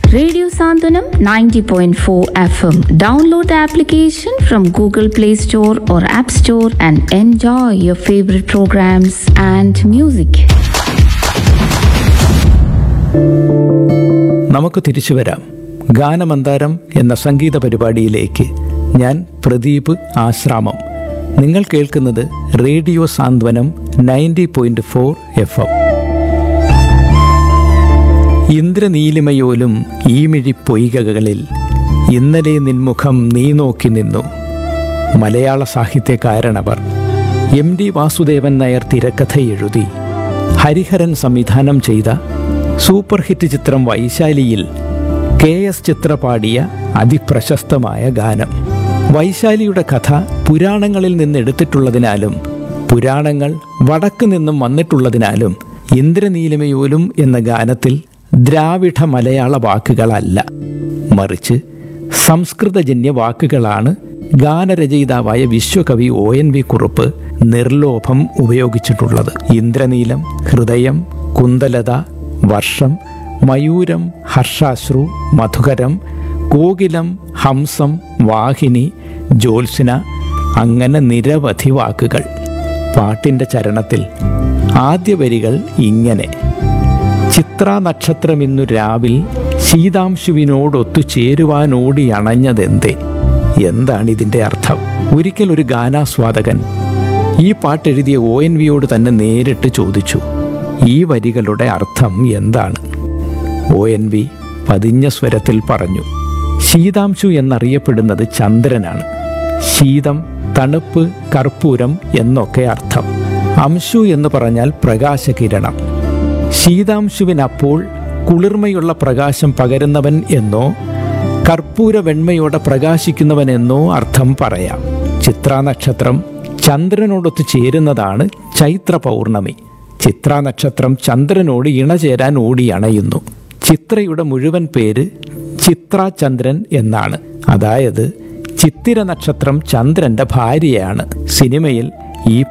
Radio Sandhanam 90.4 FM. Download the application from Google Play Store or App Store and enjoy your favorite programs and music. നമുക്ക് തിരിച്ചു വരാം ഗാനമന്താരം എന്ന സംഗീത പരിപാടിയിലേക്ക് ഞാൻ പ്രദീപ് ആശ്രാമം നിങ്ങൾ കേൾക്കുന്നത് radio Santhwanam ninety point four F M ഇന്ദ്രനീലിമയോലും ഈമിഴി പൊയ്കകളിൽ ഇന്നലെ നിൻമുഖം നീ നോക്കി നിന്നു മലയാള സാഹിത്യകാരനവർ എം ഡി വാസുദേവൻ നായർ തിരക്കഥ എഴുതി ഹരിഹരൻ സംവിധാനം ചെയ്ത സൂപ്പർ ഹിറ്റ് ചിത്രം വൈശാലിയിൽ കെ എസ് ചിത്ര പാടിയ അതിപ്രശസ്തമായ ഗാനം വൈശാലിയുടെ കഥ പുരാണങ്ങളിൽ നിന്ന് എടുത്തിട്ടുള്ളതിനാലും പുരാണങ്ങൾ വടക്ക് നിന്നും വന്നിട്ടുള്ളതിനാലും ഇന്ദ്രനീലിമയോലും എന്ന ഗാനത്തിൽ ദ്രാവിഡ മലയാള വാക്കുകളല്ല മറിച്ച് സംസ്കൃതജന്യ വാക്കുകളാണ് ഗാനരചയിതാവായ വിശ്വകവി ഒ എൻ വി കുറുപ്പ് നിർലോഭം ഉപയോഗിച്ചിട്ടുള്ളത് ഇന്ദ്രനീലം ഹൃദയം കുന്തലത വർഷം മയൂരം ഹർഷാശ്രു മധുകരം കോകിലം ഹംസം വാഹിനി ജ്യോത്സ്ന അങ്ങനെ നിരവധി വാക്കുകൾ പാട്ടിൻ്റെ ചരണത്തിൽ ആദ്യ വരികൾ ഇങ്ങനെ ചിത്രാ നക്ഷത്രമിന്നു രാവിൽ ശീതാംശുവിനോടൊത്തു ചേരുവാനോടി അണഞ്ഞതെന്തേ എന്താണ് ഇതിൻ്റെ അർത്ഥം ഒരിക്കൽ ഒരു ഗാനാസ്വാദകൻ ഈ പാട്ടെഴുതിയ ഒ എൻ വിയോട് തന്നെ നേരിട്ട് ചോദിച്ചു ഈ വരികളുടെ അർത്ഥം എന്താണ് ഒ എൻ വി പതിഞ്ഞ സ്വരത്തിൽ പറഞ്ഞു ശീതാംശു എന്നറിയപ്പെടുന്നത് ചന്ദ്രനാണ് ശീതം തണുപ്പ് കർപ്പൂരം എന്നൊക്കെ അർത്ഥം അംശു എന്ന് പറഞ്ഞാൽ പ്രകാശകിരണം ശീതാംശുവിനപ്പോൾ കുളിർമയുള്ള പ്രകാശം പകരുന്നവൻ എന്നോ കർപ്പൂര വെണ്മയോടെ പ്രകാശിക്കുന്നവനെന്നോ അർത്ഥം പറയാം ചിത്രാ നക്ഷത്രം ചന്ദ്രനോടൊത്ത് ചേരുന്നതാണ് ചൈത്ര പൗർണമി ചിത്രാ നക്ഷത്രം ചന്ദ്രനോട് ഇണചേരാൻ ഓടി അണയുന്നു ചിത്രയുടെ മുഴുവൻ പേര് ചിത്രാചന്ദ്രൻ എന്നാണ് അതായത് ചിത്തിര നക്ഷത്രം ചന്ദ്രന്റെ ഭാര്യയാണ് സിനിമയിൽ